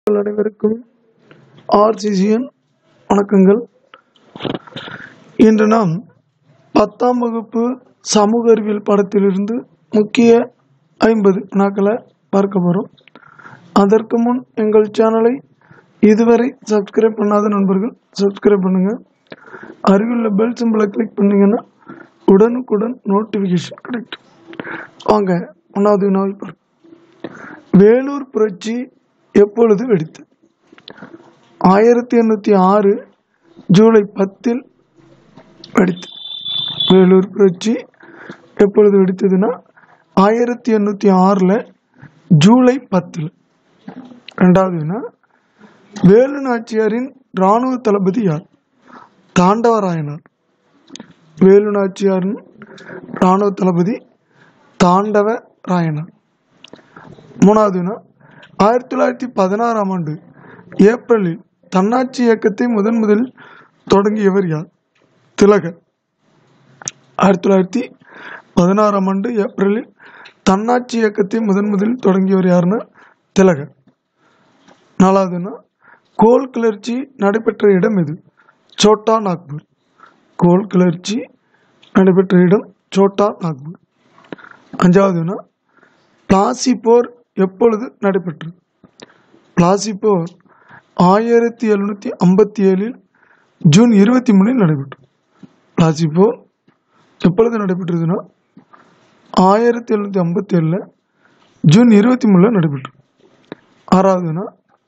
உங்கள் அனைவருக்கும் ஆர்சிசிஎன் வணக்கங்கள் இன்று நாம் பத்தாம் வகுப்பு சமூக அறிவியல் பாடத்திலிருந்து முக்கிய ஐம்பது வினாக்களை பார்க்க போகிறோம் அதற்கு முன் எங்கள் சேனலை இதுவரை சப்ஸ்கிரைப் பண்ணாத நண்பர்கள் சப்ஸ்கிரைப் பண்ணுங்கள் அருகிலுள்ள பெல் சிம்பிளை கிளிக் பண்ணிங்கன்னா உடனுக்குடன் நோட்டிஃபிகேஷன் கிடைக்கும் வாங்க ஒன்றாவது வினாவை பார்ப்போம் வேலூர் புரட்சி எப்பொழுது வெடித்தது ஆயிரத்தி எண்ணூற்றி ஆறு ஜூலை பத்தில் வெடித்தது வேலூர் புரட்சி எப்பொழுது வெடித்ததுன்னா ஆயிரத்தி எண்ணூற்றி ஆறில் ஜூலை பத்தில் ரெண்டாவதுன்னா வேலு நாச்சியாரின் இராணுவ தளபதி யார் தாண்டவராயனார் வேலு நாச்சியாரின் இராணுவ தளபதி தாண்டவ ராயனார் மூணாவதுனா ஆயிரத்தி தொள்ளாயிரத்தி பதினாறாம் ஆண்டு ஏப்ரலில் தன்னாட்சி இயக்கத்தை முதன் முதலில் தொடங்கியவர் யார் திலகர் ஆயிரத்தி தொள்ளாயிரத்தி பதினாறாம் ஆண்டு ஏப்ரலில் தன்னாட்சி இயக்கத்தை முதன் முதலில் தொடங்கியவர் யாருன்னா திலகர் நாலாவதுன்னா கோல் கிளர்ச்சி நடைபெற்ற இடம் எது சோட்டா நாக்பூர் கோல் கிளர்ச்சி நடைபெற்ற இடம் சோட்டா நாக்பூர் அஞ்சாவதுன்னா பிளாசி போர் எப்பொழுது நடைபெற்றது பிளாசி போர் ஆயிரத்தி எழுநூற்றி ஐம்பத்தி ஏழில் ஜூன் இருபத்தி மூணில் நடைபெற்றது பிளாசி போர் எப்பொழுது நடைபெற்றதுன்னா ஆயிரத்தி எழுநூற்றி ஐம்பத்தி ஏழில் ஜூன் இருபத்தி மூணில் நடைபெற்றது ஆறாவதுன்னா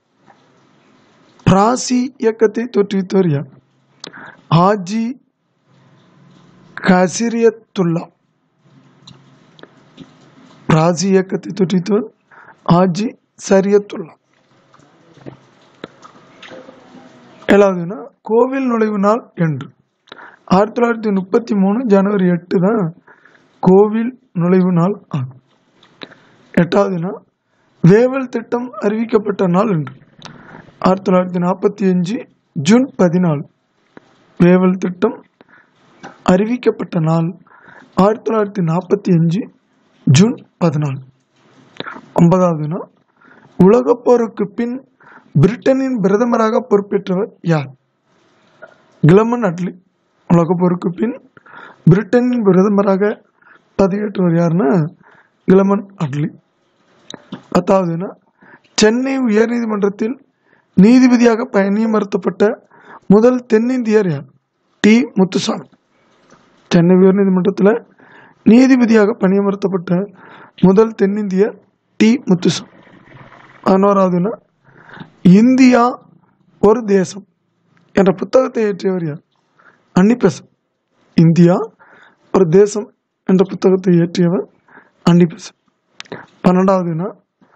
பிராசி இயக்கத்தை தோற்றுவித்தவர் யார் ஹாஜி கசிரியத்துல்லா ராஜி இயக்கத்தை தொற்றித்தவர் ஆஜி சரியத்துல்லா ஏழாவதுன்னா கோவில் நுழைவு நாள் என்று ஆயிரத்தி தொள்ளாயிரத்தி முப்பத்தி மூணு ஜனவரி எட்டு தான் கோவில் நுழைவு நாள் ஆகும் எட்டாவதுன்னா வேவல் திட்டம் அறிவிக்கப்பட்ட நாள் என்று ஆயிரத்தி தொள்ளாயிரத்தி நாற்பத்தி அஞ்சு ஜூன் பதினாலு வேவல் திட்டம் அறிவிக்கப்பட்ட நாள் ஆயிரத்தி தொள்ளாயிரத்தி நாற்பத்தி அஞ்சு ஜூன் பதினாலு ஒன்பதாவதுனா உலகப் போருக்கு பின் பிரிட்டனின் பிரதமராக பொறுப்பேற்றவர் யார் கிளமன் அட்லி உலகப் போருக்கு பின் பிரிட்டனின் பிரதமராக பதவியேற்றவர் யாருன்னா கிளமன் அட்லி பத்தாவதுனா சென்னை உயர்நீதிமன்றத்தில் நீதிபதியாக பணியமர்த்தப்பட்ட முதல் தென்னிந்தியர் யார் டி முத்துசாமி சென்னை உயர்நீதிமன்றத்தில் நீதிபதியாக பணியமர்த்தப்பட்ட முதல் தென்னிந்திய டி முத்துசாமி பதினோராவதுனா இந்தியா ஒரு தேசம் என்ற புத்தகத்தை இயற்றியவர் யார் அன்னிபெசன் இந்தியா ஒரு தேசம் என்ற புத்தகத்தை இயற்றியவர் அன்னிபெசன் பன்னெண்டாவதுனா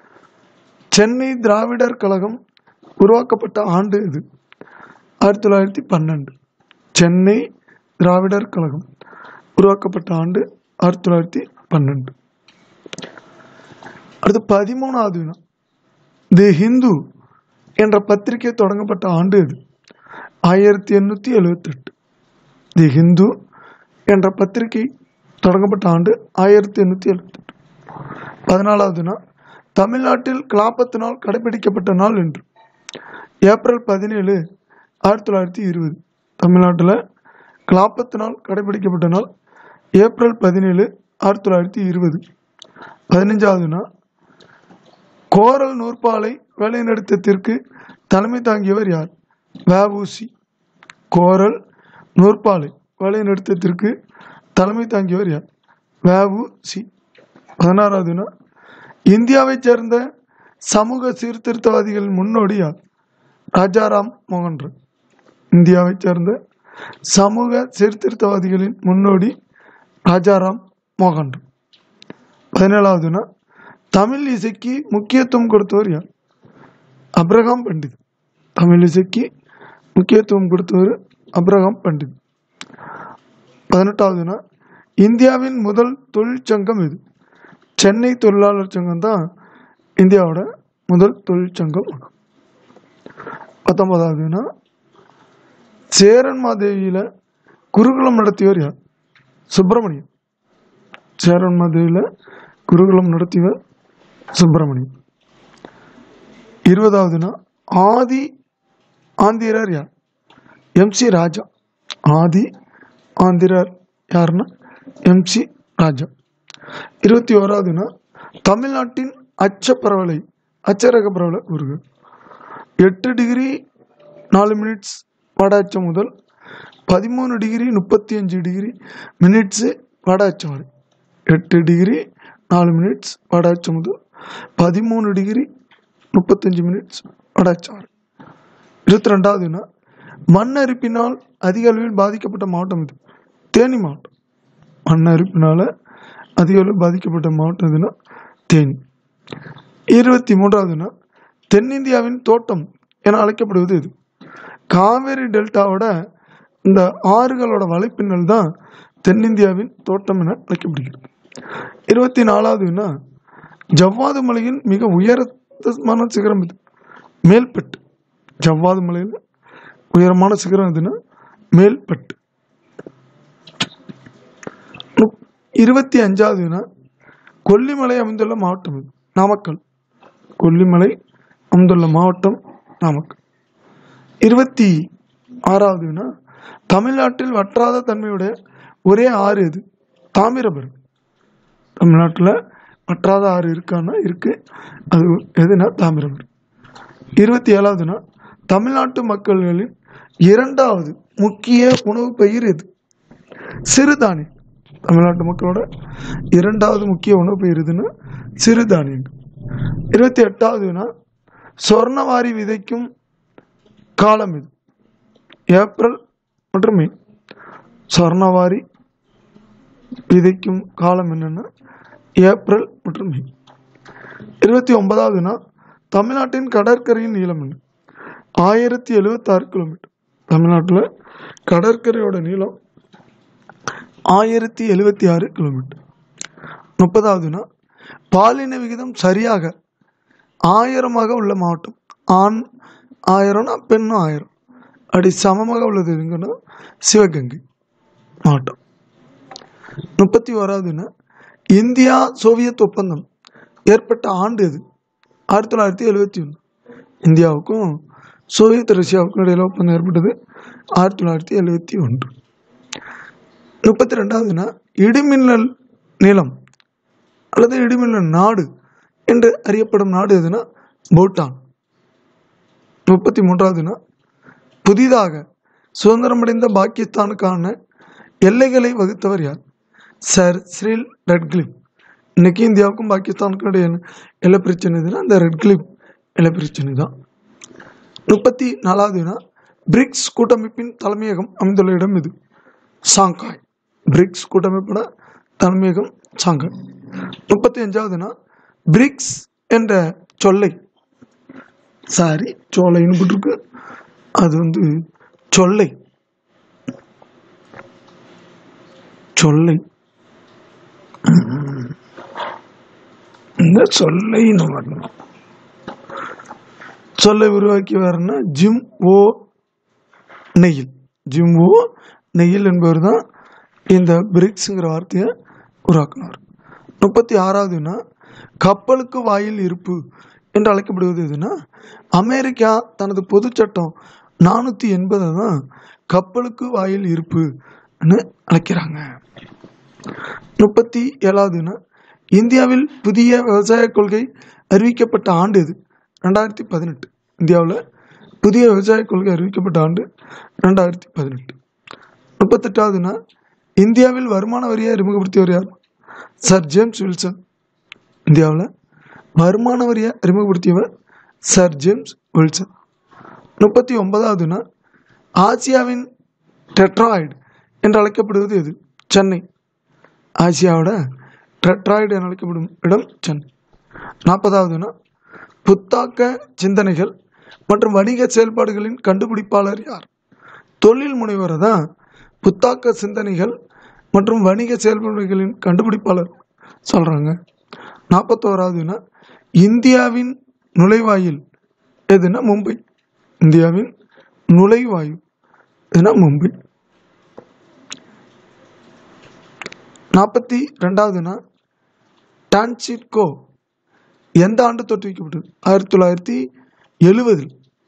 சென்னை திராவிடர் கழகம் உருவாக்கப்பட்ட ஆண்டு இது ஆயிரத்தி தொள்ளாயிரத்தி பன்னெண்டு சென்னை திராவிடர் கழகம் உருவாக்கப்பட்ட ஆண்டு ஆயிரத்தி தொள்ளாயிரத்தி பன்னெண்டு அடுத்து பதிமூணாவது வினா தி ஹிந்து என்ற பத்திரிகை தொடங்கப்பட்ட ஆண்டு இது ஆயிரத்தி எண்ணூற்றி எழுவத்தெட்டு தி ஹிந்து என்ற பத்திரிகை தொடங்கப்பட்ட ஆண்டு ஆயிரத்தி எண்ணூற்றி எழுவத்தெட்டு பதினாலாவது நாள் தமிழ்நாட்டில் கிளாப்பத்து நாள் கடைபிடிக்கப்பட்ட நாள் என்று ஏப்ரல் பதினேழு ஆயிரத்தி தொள்ளாயிரத்தி இருபது தமிழ்நாட்டில் கிளாப்பத்து நாள் கடைபிடிக்கப்பட்ட நாள் ஏப்ரல் பதினேழு ஆயிரத்தி தொள்ளாயிரத்தி இருபது பதினஞ்சாவது நாள் கோரல் நூற்பாலை வேலைநிறுத்தத்திற்கு தலைமை தாங்கியவர் யார் வஉசி கோரல் நூற்பாலை வேலைநிறுத்தத்திற்கு தலைமை தாங்கியவர் யார் வஉசி பதினாறாவது நாள் இந்தியாவைச் சேர்ந்த சமூக சீர்திருத்தவாதிகளின் முன்னோடி யார் ராஜாராம் மோகன் ராய் இந்தியாவைச் சேர்ந்த சமூக சீர்திருத்தவாதிகளின் முன்னோடி ராஜாராம் மோகன் ராய் பதினேழாவதுனா தமிழ் இசைக்கு முக்கியத்துவம் கொடுத்தவர் யார் அப்ரஹாம் பண்டித் தமிழ் இசைக்கு முக்கியத்துவம் கொடுத்தவர் அப்ரஹாம் பண்டித் பதினெட்டாவதுனா இந்தியாவின் முதல் தொழிற்சங்கம் இது சென்னை தொழிலாளர் சங்கம் தான் இந்தியாவோட முதல் தொழிற்சங்கம் ஆகும் பத்தொன்பதாவதுனா சேரன் மாதேவியில் குருகுலம் நடத்தியவர் யார் சுப்பிரமணியம் சேரன் மாதேவியில் குருகுலம் நடத்தியவர் சுப்பிரமணியம் இருபதாவதுனா ஆதி ஆந்திரர் யார் எம்சி ராஜா ஆதி ஆந்திரர் யாருன்னா எம்சி ராஜா இருபத்தி ஓராவதுனா தமிழ்நாட்டின் அச்ச பரவலை அச்சரக பரவலை கூறுக எட்டு டிகிரி நாலு மினிட்ஸ் வட அச்சம் முதல் பதிமூணு டிகிரி முப்பத்தி அஞ்சு டிகிரி மினிட்ஸு வட அச்சம் வரை எட்டு டிகிரி நாலு மினிட்ஸ் வட அச்சம் முதல் பதிமூணு டிகிரி முப்பத்தஞ்சு மினிட்ஸ் வட அச்சம் வரை இருபத்தி ரெண்டாவதுனா மண் அரிப்பினால் அதிக அளவில் பாதிக்கப்பட்ட மாவட்டம் இது தேனி மாவட்டம் மண் அரிப்பினால அதிக அளவில் பாதிக்கப்பட்ட மாவட்டம் எதுனா தேனி இருபத்தி மூன்றாவதுனா தென்னிந்தியாவின் தோட்டம் என அழைக்கப்படுவது இது காவேரி டெல்டாவோட இந்த ஆறுகளோட வலைப்பின்னல் தான் தென்னிந்தியாவின் தோட்டம் என அழைக்கப்படுகிறது இருபத்தி நாலாவதுனா ஜவ்வாது மலையின் மிக உயரமான சிகரம் இது மேல்பட்டு ஜவ்வாது மலையில் உயரமான சிகரம் எதுனா மேல்பட்டு முப்- இருபத்தி அஞ்சாவதுனா கொல்லிமலை அமைந்துள்ள மாவட்டம் இது நாமக்கல் கொல்லிமலை அமைந்துள்ள மாவட்டம் நாமக்கல் இருபத்தி ஆறாவதுனா தமிழ்நாட்டில் வற்றாத தன்மையுடைய ஒரே ஆறு எது தாமிரபரணி தமிழ்நாட்டில் வற்றாத ஆறு இருக்கான்னா இருக்கு அது எதுனா தாமிரபரணி இருபத்தி ஏழாவதுனா தமிழ்நாட்டு மக்கள்களின் இரண்டாவது முக்கிய உணவு பயிர் எது சிறுதானியம் தமிழ்நாட்டு மக்களோட இரண்டாவது முக்கிய உணவு பயிர் எதுன்னா சிறுதானியங்கள் இருபத்தி எட்டாவதுனா சொர்ணவாரி விதைக்கும் காலம் இது ஏப்ரல் மற்றும் மே சொர்ணவாரி விதைக்கும் காலம் என்னன்னா ஏப்ரல் மற்றும் மே இருபத்தி ஒன்பதாவதுனா தமிழ்நாட்டின் கடற்கரையின் நீளம் என்ன ஆயிரத்தி எழுவத்தாறு கிலோமீட்டர் தமிழ்நாட்டில் கடற்கரையோட நீளம் ஆயிரத்தி எழுவத்தி ஆறு கிலோமீட்டர் முப்பதாவதுனா பாலின விகிதம் சரியாக ஆயிரமாக உள்ள மாவட்டம் ஆண் ஆயிரம்னா பெண்ணும் ஆயிரம் அப்படி சமமாக உள்ளது எங்கன்னா சிவகங்கை மாவட்டம் முப்பத்தி ஓராவதுன்னா இந்தியா சோவியத் ஒப்பந்தம் ஏற்பட்ட ஆண்டு எது ஆயிரத்தி தொள்ளாயிரத்தி எழுவத்தி ஒன்று இந்தியாவுக்கும் சோவியத் ரஷ்யாவுக்கும் இடையில ஒப்பந்தம் ஏற்பட்டது ஆயிரத்தி தொள்ளாயிரத்தி எழுவத்தி ஒன்று முப்பத்தி ரெண்டாவதுனா இடிமின்னல் நிலம் அல்லது இடிமின்னல் நாடு என்று அறியப்படும் நாடு எதுனா பூட்டான் முப்பத்தி மூன்றாவதுனா புதிதாக சுதந்திரமடைந்த பாகிஸ்தானுக்கான எல்லைகளை வகுத்தவர் யார் சர் சிரில் ரெட்கிளிப் இன்னைக்கு இந்தியாவுக்கும் பாகிஸ்தானுக்கும் இடையே எல்லை பிரச்சனை எதுனா அந்த ரெட்கிளிப் எல்லை பிரச்சனை தான் முப்பத்தி நாலாவதுனா பிரிக்ஸ் கூட்டமைப்பின் தலைமையகம் அமைந்துள்ள இடம் இது சாங்காய் பிரிக்ஸ் கூட்டமைப்போட தலைமையகம் சாங்காய் முப்பத்தி அஞ்சாவதுனா பிரிக்ஸ் என்ற சொல்லை சாரி சோலைன்னு போட்டிருக்கு அது வந்து சொல்லை சொல்லை உம். இந்த சொல்லைன்னு வரணும் சொல்லை உருவாக்கியவர்னா Jim O'Neill Jim O'Neill என்பவர் தான் இந்த பிரிக்ஸுங்கிற வார்த்தையை உருவாக்குனவர் முப்பத்தி ஆறாவதுனா கப்பலுக்கு வாயில் இருப்பு என்று அழைக்கப்படுவது எதுனா அமெரிக்கா தனது பொது சட்டம் நானூற்றி எண்பதை தான் கப்பலுக்கு வாயில் இருப்புன்னு அழைக்கிறாங்க முப்பத்தி ஏழாவதுனா இந்தியாவில் புதிய விவசாய கொள்கை அறிவிக்கப்பட்ட ஆண்டு இது ரெண்டாயிரத்தி பதினெட்டு இந்தியாவில் புதிய விவசாய கொள்கை அறிவிக்கப்பட்ட ஆண்டு ரெண்டாயிரத்தி பதினெட்டு முப்பத்தெட்டாவதுனா இந்தியாவில் வருமான வரியை அறிமுகப்படுத்தியவர் யார் சர் ஜேம்ஸ் வில்சன் இந்தியாவில் வருமான வரியை அறிமுகப்படுத்தியவர் சர் ஜேம்ஸ் வில்சன் முப்பத்தி ஒன்பதாவதுனா ஆசியாவின் டெட்ராய்டு என்று அழைக்கப்படுவது எது சென்னை ஆசியாவோட டெட்ராய்டு என அழைக்கப்படும் இடம் சென்னை நாற்பதாவதுனா புத்தாக்க சிந்தனைகள் மற்றும் வணிக செயல்பாடுகளின் கண்டுபிடிப்பாளர் யார் தொழில் முனைவரை தான் புத்தாக்க சிந்தனைகள் மற்றும் வணிக செயல்பாடுகளின் கண்டுபிடிப்பாளர் சொல்கிறாங்க நாற்பத்தோராவதுனா இந்தியாவின் நுழைவாயில் எதுனா மும்பை இந்தியாவின் நுழைவாயு எதுனா மும்பை நாற்பத்தி ரெண்டாவதுனா டான்சிட்கோ எந்த ஆண்டு தோற்றுவிக்கப்பட்டது ஆயிரத்தி தொள்ளாயிரத்தி எழுவதில்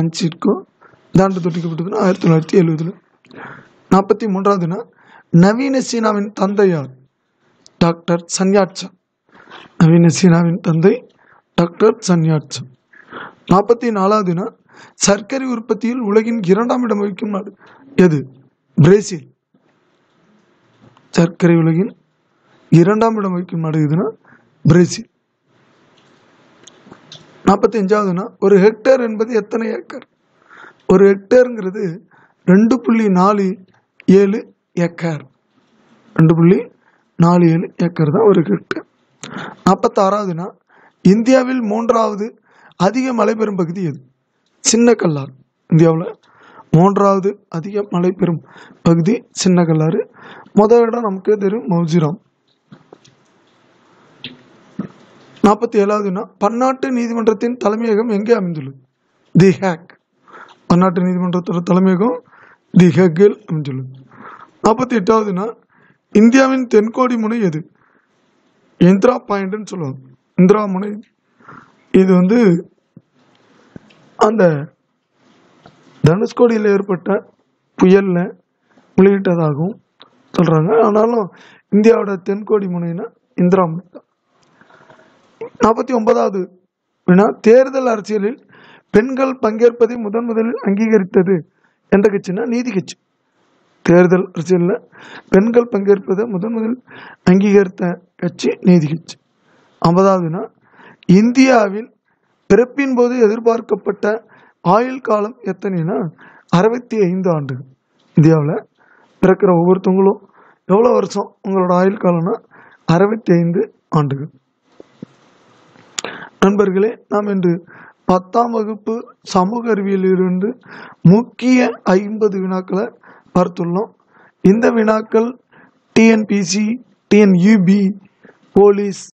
பிரான்சிஸ்கோ தாண்டு தொட்டிக்கப்பட்டதுன்னா ஆயிரத்தி தொள்ளாயிரத்தி எழுபதுல நாற்பத்தி மூன்றாவதுனா நவீன சீனாவின் தந்தையார் டாக்டர் சன்யாட்சா நவீன சீனாவின் தந்தை டாக்டர் சன்யாட்சா நாற்பத்தி நாலாவதுனா சர்க்கரை உற்பத்தியில் உலகின் இரண்டாம் இடம் வகிக்கும் நாடு எது பிரேசில் சர்க்கரை உலகின் இரண்டாம் இடம் வகிக்கும் நாடு எதுனா பிரேசில் நாற்பத்தி அஞ்சாவதுனா ஒரு ஹெக்டேர் என்பது எத்தனை ஏக்கர் ஒரு ஹெக்டேருங்கிறது ரெண்டு புள்ளி நாலு ஏழு ஏக்கர் ரெண்டு புள்ளி நாலு ஏழு ஏக்கர் தான் ஒரு ஹெக்டேர் நாற்பத்தாறாவதுனா இந்தியாவில் மூன்றாவது அதிக மழை பெறும் பகுதி எது சின்ன கல்லார் இந்தியாவில் மூன்றாவது அதிக மழை பெறும் பகுதி சின்ன கல்லாறு முதல் இடம் நமக்கு தெரியும் மௌஜிராம் நாற்பத்தி ஏழாவதுனா பன்னாட்டு நீதிமன்றத்தின் தலைமையகம் எங்கே அமைந்துள்ளது தி ஹேக் பன்னாட்டு நீதிமன்றத்தோட தலைமையகம் தி ஹேக்கில் அமைந்துள்ளது நாற்பத்தி எட்டாவதுனா இந்தியாவின் தென்கோடி முனை எது இந்திரா பாயிண்ட்னு சொல்லுவாங்க இந்திரா முனை இது வந்து அந்த தனுஷ்கோடியில் ஏற்பட்ட புயலில் முழுகிட்டதாகவும் சொல்கிறாங்க ஆனாலும் இந்தியாவோட தென்கோடி முனைனா இந்திரா முனை தான் நாற்பத்தி ஒன்பதாவது வினா தேர்தல் அரசியலில் பெண்கள் பங்கேற்பதை முதன் முதலில் அங்கீகரித்தது எந்த கட்சினா நீதி கட்சி தேர்தல் அரசியலில் பெண்கள் பங்கேற்பதை முதன் முதல் அங்கீகரித்த கட்சி நீதி கட்சி ஐம்பதாவதுனா இந்தியாவில் பிறப்பின் போது எதிர்பார்க்கப்பட்ட ஆயுள் காலம் எத்தனைனா அறுபத்தி ஐந்து ஆண்டுகள் இந்தியாவில் பிறக்கிற ஒவ்வொருத்தவங்களும் எவ்வளோ வருஷம் உங்களோட ஆயுள் காலம்னா அறுபத்தி ஐந்து ஆண்டுகள் நண்பர்களே நாம் இன்று பத்தாம் வகுப்பு சமூக அறிவியலிலிருந்து முக்கிய ஐம்பது வினாக்களை பார்த்துள்ளோம் இந்த வினாக்கள் டிஎன்பிசி டிஎன்யூபி போலீஸ்